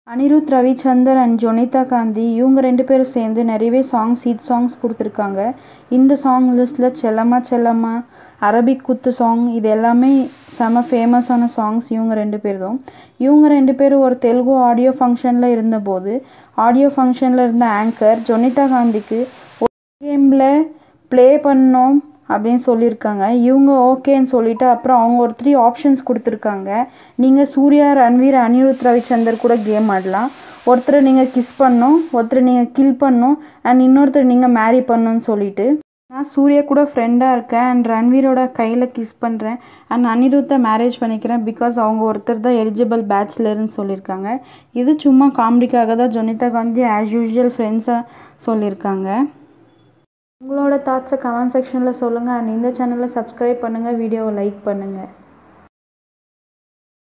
Anirudh Ravichander and Jonita Gandhi இவங்க ரெண்டு பேரும் சேர்ந்து நிறையவே சாங்ஸ் ஹிட் சாங்ஸ் கொடுத்துருக்காங்க இந்த சாங் லிஸ்ட்டில் செல்லம்மா செல்லம்மா அரபிக் குத்து சாங் இது எல்லாமே செம ஃபேமஸான சாங்ஸ் இவங்க ரெண்டு பேரும் இவங்க ரெண்டு பேரும் ஒரு தெலுங்கு ஆடியோ ஃபங்க்ஷனில் இருந்தபோது ஆடியோ ஃபங்க்ஷனில் இருந்த ஆங்கர் ஜொனிதா காந்திக்கு ஒரு கேமில் ப்ளே பண்ணோம் அப்படின்னு சொல்லியிருக்காங்க இவங்க ஓகேன்னு சொல்லிவிட்டு அப்புறம் அவங்க ஒரு த்ரீ ஆப்ஷன்ஸ் கொடுத்துருக்காங்க நீங்கள் சூர்யா ரன்வீர் அனிருத் ரவிச்சந்தர் கூட கேம் ஆடலாம் ஒருத்தரை நீங்கள் கிஸ் பண்ணணும் ஒருத்தரை நீங்கள் கில் பண்ணணும் அண்ட் இன்னொருத்தர் நீங்கள் மேரி பண்ணணும்னு சொல்லிட்டு நான் சூர்யா கூட ஃப்ரெண்டாக இருக்கேன் அண்ட் ரன்வீரோட கையில் கிஸ் பண்ணுறேன் அண்ட் அனிருத்தை மேரேஜ் பண்ணிக்கிறேன் பிகாஸ் அவங்க ஒருத்தர் தான் எலிஜிபிள் பேச்சுலர்னு சொல்லியிருக்காங்க இது சும்மா காமெடிக்காக தான் ஜொனிதா காந்தி ஆஸ் யூஷுவல் ஃப்ரெண்ட்ஸாக சொல்லியிருக்காங்க உங்களோட தாட்ஸை கமெண்ட் செக்ஷனில் சொல்லுங்கள் அண்ட் இந்த சேனலை சப்ஸ்கிரைப் பண்ணுங்கள் வீடியோவை லைக் பண்ணுங்கள்